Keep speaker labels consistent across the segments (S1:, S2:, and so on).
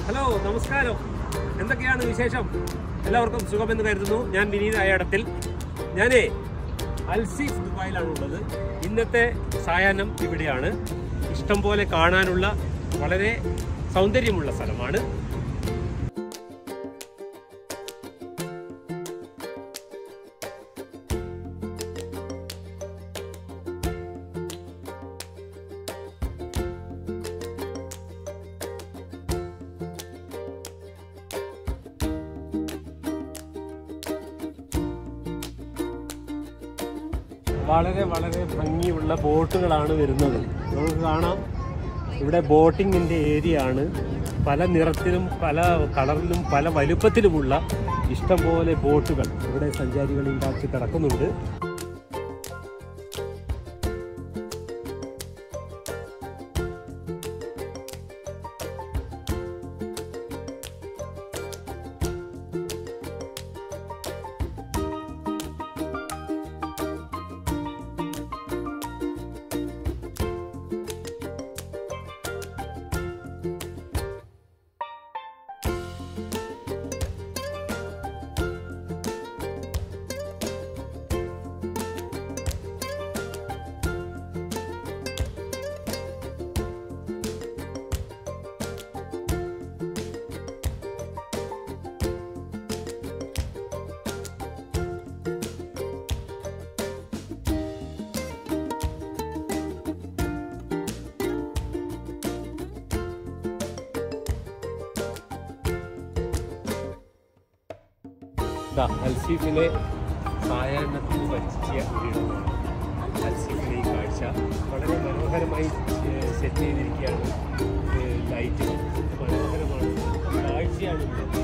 S1: Hello നമസ്കാരം എന്തൊക്കെയാണ് വിശേഷം എല്ലാവർക്കും സുഖമെന്ന് കരുതുന്നു ഞാൻ വിനീത് അയാടത്തിൽ ഞാനേ അൽസീഫ് ദുബായിലാണ് ഉള്ളത് ഇന്നത്തെ സായാഹ്നം ഇവിടെയാണ് ഇഷ്ടം പോലെ കാണാനുള്ള വളരെ സൗന്ദര്യമുള്ള സ്ഥലമാണ് വളരെ വളരെ ഭംഗിയുള്ള ബോട്ടുകളാണ് വരുന്നത് നമുക്ക് കാണാം ഇവിടെ ബോട്ടിങ്ങിൻ്റെ ഏരിയ ആണ് പല നിറത്തിലും പല കളറിലും പല വലുപ്പത്തിലുമുള്ള ഇഷ്ടംപോലെ ബോട്ടുകൾ ഇവിടെ സഞ്ചാരികൾ ഉണ്ടാക്കി കിടക്കുന്നുണ്ട് ദാ അൽസീഫിലെ സായാഹ്നത്തിന് പറ്റിയ ഒരിടമാണ് അൽസീഫിലെ ഈ കാഴ്ച വളരെ മനോഹരമായി ഏഹ്, സെറ്റ് ചെയ്തിരിക്കുകയാണ് ഏഹ്, ലൈറ്റുകൾ മനോഹരമാണ് കാഴ്ചയാണ് ഇവിടെ.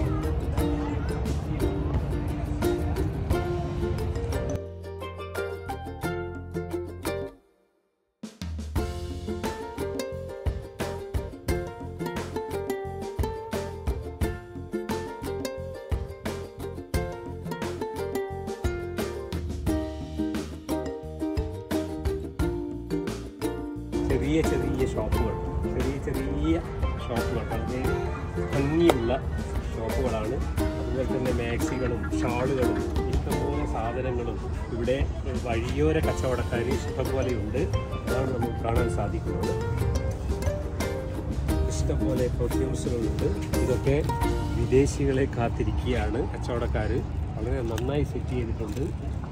S1: ചെറിയ ചെറിയ ഷോപ്പുകൾ ചെറിയ ചെറിയ ഷോപ്പുകൾ വളരെ ഭംഗിയുള്ള ഷോപ്പുകളാണ് അതുപോലെ തന്നെ മാക്സികളും ഷാളുകളും ഇഷ്ടംപോലെ സാധനങ്ങളും ഇവിടെ വഴിയോര കച്ചവടക്കാർ ഇഷ്ടംപോലെയുണ്ട് അതാണ് നമുക്ക് കാണാൻ സാധിക്കുന്നത് ഇഷ്ടംപോലെ പെർഫ്യൂംസുകളുണ്ട് ഇതൊക്കെ വിദേശികളെ കാത്തിരിക്കുകയാണ് കച്ചവടക്കാർ വളരെ നന്നായി സെറ്റ് ചെയ്തിട്ടുണ്ട്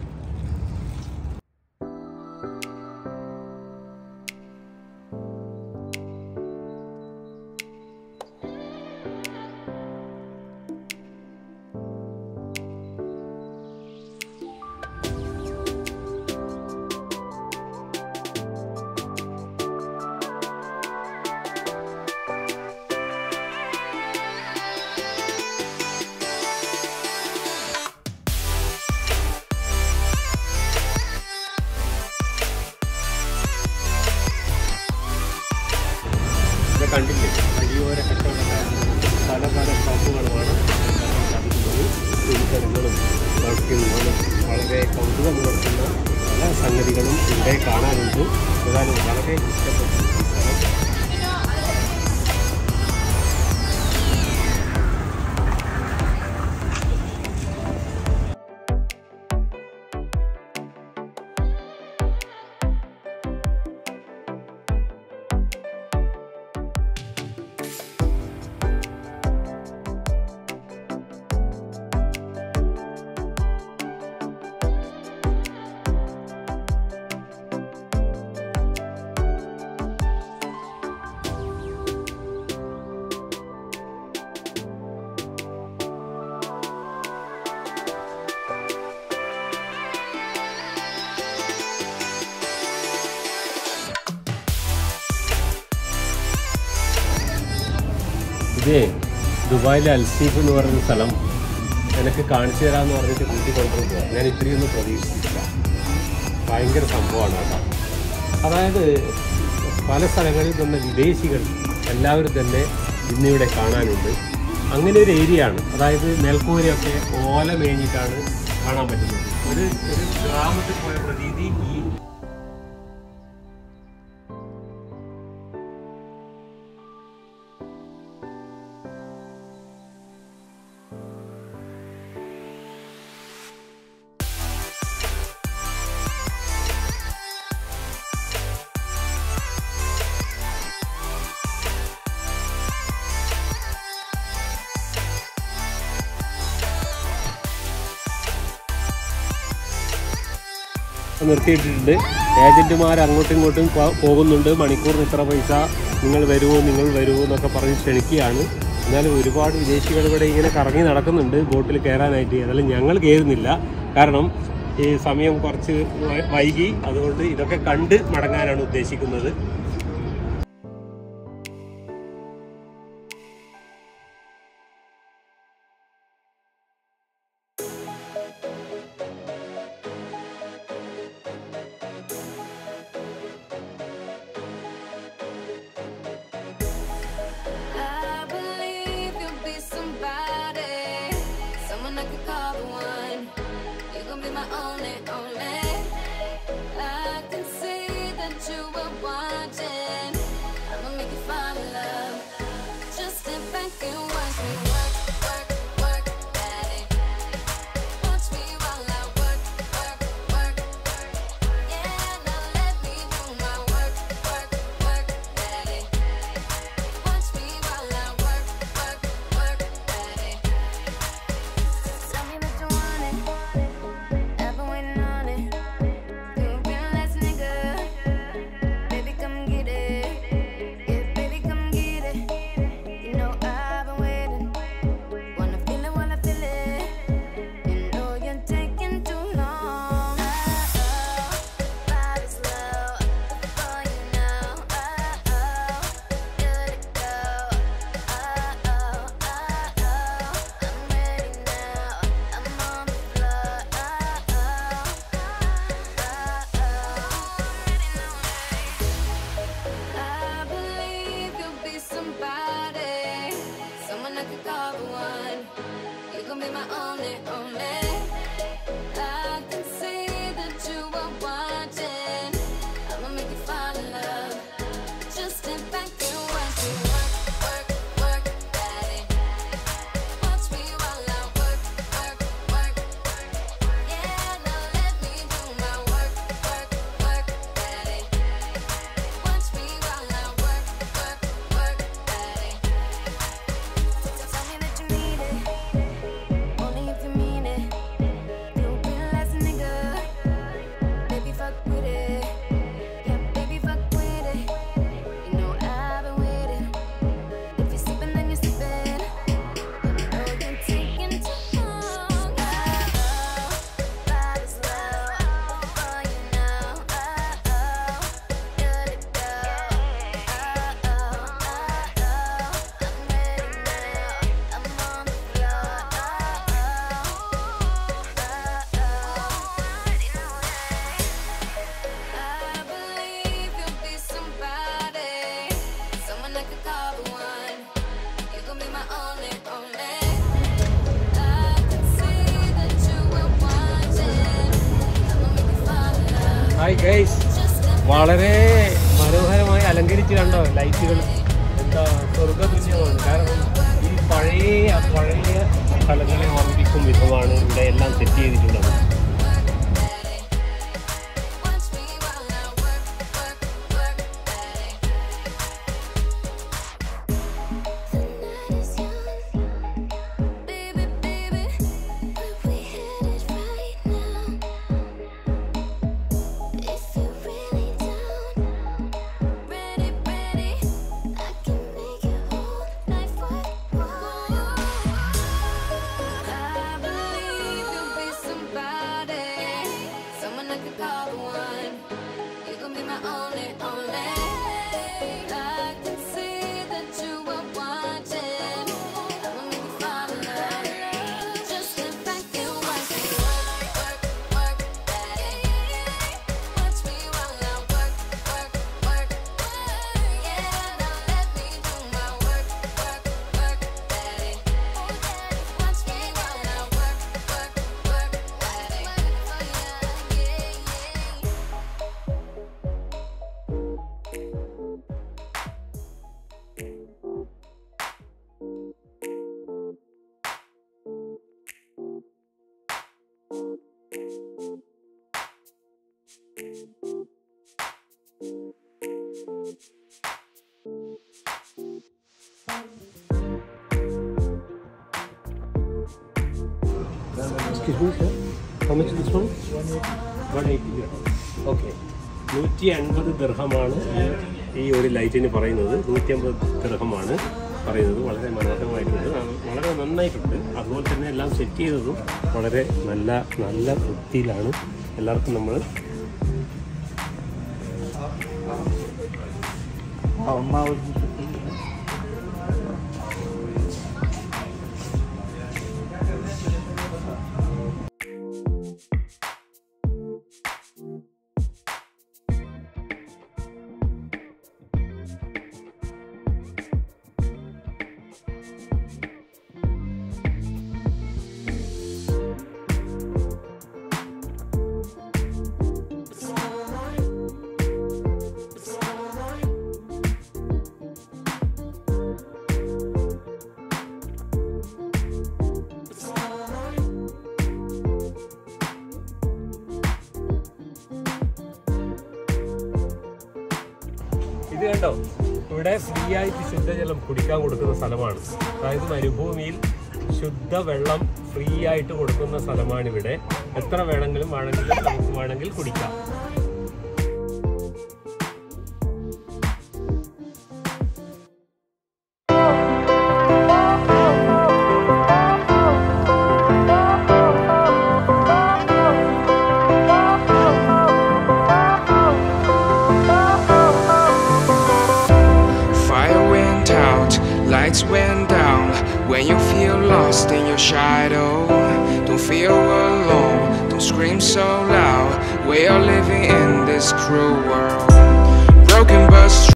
S1: ഇത് കണ്ടില്ലേ വഴിയോര കച്ചവടക്കാരും പല പല ഷോപ്പുകളുമാണ് കാണാൻ സാധിക്കുന്നത് തുണിത്തരങ്ങളും പെർഫ്യൂമുകളും വളരെ കൗതുകമുണർത്തുന്ന പല സംഗതികളും ഇവിടെ കാണാനുണ്ട് ഏതായാലും വളരെ ഇഷ്ടപ്പെട്ടു ഈ സ്ഥലം ഇതേ ദുബായിലെ അൽസീഫ് എന്ന് പറയുന്ന സ്ഥലം എനിക്ക് കാണിച്ചു തരാമെന്ന് പറഞ്ഞിട്ട് കൂട്ടിക്കൊണ്ടുപോയി പോകാം ഞാൻ ഇത്രയൊന്നും പ്രതീക്ഷിച്ചില്ല ഭയങ്കര സംഭവമാണ് കേട്ടോ അതായത് പല സ്ഥലങ്ങളിൽ നിന്ന് വിദേശികൾ എല്ലാവരും തന്നെ ഇന്നിവിടെ കാണാനുണ്ട് അങ്ങനെ ഒരു ഏരിയ ആണ് അതായത് മേൽക്കൂരയൊക്കെ ഓല മേഞ്ഞിട്ടാണ് കാണാൻ പറ്റുന്നത് ഒരു ഒരു ഗ്രാമത്തിൽ പോയ പ്രതീതി ഈ നിർത്തിയിട്ടിട്ടുണ്ട് ഏജന്റുമാർ അങ്ങോട്ടും ഇങ്ങോട്ടും പോ- പോകുന്നുണ്ട് മണിക്കൂറിന് ഇത്ര പൈസ നിങ്ങൾ വരുമോ നിങ്ങൾ വരുമോ എന്നൊക്കെ പറഞ്ഞ് ക്ഷണിക്കുകയാണ് എന്നാലും ഒരുപാട് വിദേശികൾ ഇവിടെ ഇങ്ങനെ കറങ്ങി നടക്കുന്നുണ്ട് ബോട്ടിൽ കയറാനായിട്ട് അതെല്ലാം ഞങ്ങൾ കയറുന്നില്ല കാരണം ഈ സമയം കുറച്ച് വൈ- വൈകി അതുകൊണ്ട് ഇതൊക്കെ കണ്ട് മടങ്ങാനാണ് ഉദ്ദേശിക്കുന്നത്
S2: I believe you'll be somebody, someone I could call the one. You're gonna be my only, only. I can see that you were watching. I'ma make you fall in love. Just step back and watch me work, work, work, daddy. Watch me while I work, work, work. Yeah, now let me do my work, work, work, daddy. Watch me while I work, work, work, daddy. Tell me that you want it. I've been waiting on it. You've been last nigga. Baby, come get it. Yeah, baby, come get it. You know I've been waiting. Wanna feel it while I feel it. You know you're taking too long. Oh, body's low before you know. Oh, oh, good to go. Oh, oh, oh, oh, I'm ready now. I'm on the floor. Oh, oh, oh, oh. I believe you'll be somebody, someone I could call the one. You gon' be my only, only. I can see that you are watching. I'ma make you fall in love. Just step back and watch me work, work, work, daddy. Watch me while I work, work, work. Yeah, now let me do my work, work, work, daddy. Watch me while I work, work, work, daddy. Tell me that you need it, only if you mean it. You'll be the last nigga, baby. Fuck with it, yeah, baby. Fuck with it. You know I've been waiting. If you're sleeping, then you're sleeping. You know you're taking too long. Oh, body's low before you know. Oh, oh, good to go. Oh, oh, oh, oh, I'm ready now. I'm on the floor. Oh, oh, oh, I believe you'll be somebody, someone I could call the one. You gon' be my only, only. I can see that you were watching. I'ma make you fall in love.
S1: Hi guys
S2: Just step
S1: വളരെ മനോഹരമായി അലങ്കരിച്ച് കണ്ടോ ലൈറ്റുകൾ എന്താ സ്വർഗതുല്യമാണ് കാരണം ഈ പഴയ പഴയ സ്ഥലങ്ങളെ ഓർമ്മിപ്പിക്കും വിധമാണ് ഇവിടെ എല്ലാം സെറ്റ് ചെയ്തിട്ടുള്ളത്
S2: Watch me while I work, work, work, daddy. The night is young, baby, baby. Where we headed right now? If you're really down, ready, ready, I can make your whole life worthwhile. I believe you'll be somebody, someone I could call the one. You gon' be my only, only. I can see that you were watching. I'ma make you fall in love. Just sit back and watch me work, work, work, daddy. Watch me while I work, work, work. Yeah, now let me do my work, work, work, daddy. Watch me while I work, work, work, daddy. Yeah, yeah.
S1: Excuse me, sir. How much is this one? One eighty okay നൂറ്റി അൻപത് ദർഹമാണ് ഈ ഒരു ലൈറ്റിന് പറയുന്നത് നൂറ്റി അമ്പത് ദർഹമാണ് പറയുന്നത് വളരെ മനോഹരമായിട്ടുണ്ട് ന- വളരെ നന്നായിട്ടുണ്ട് അതുപോലെ തന്നെ എല്ലാം സെറ്റ് ചെയ്തതും വളരെ നല്ല നല്ല വൃത്തിയിലാണ് എല്ലാവർക്കും നമ്മൾ ഇത് കണ്ടോ ഇവിടെ ഫ്രീ ആയിട്ട് ശുദ്ധജലം കുടിക്കാൻ കൊടുക്കുന്ന സ്ഥലമാണ് അതായത് മരുഭൂമിയിൽ ശുദ്ധ വെള്ളം ഫ്രീ ആയിട്ട് കൊടുക്കുന്ന സ്ഥലമാണ് ഇവിടെ എത്ര വേണമെങ്കിലും വേണമെങ്കിലും നമുക്ക് വേണമെങ്കിൽ കുടിക്കാം
S3: Fire went out, lights went down. When you feel lost in your shadow, don't feel alone, don't scream so loud. We are living in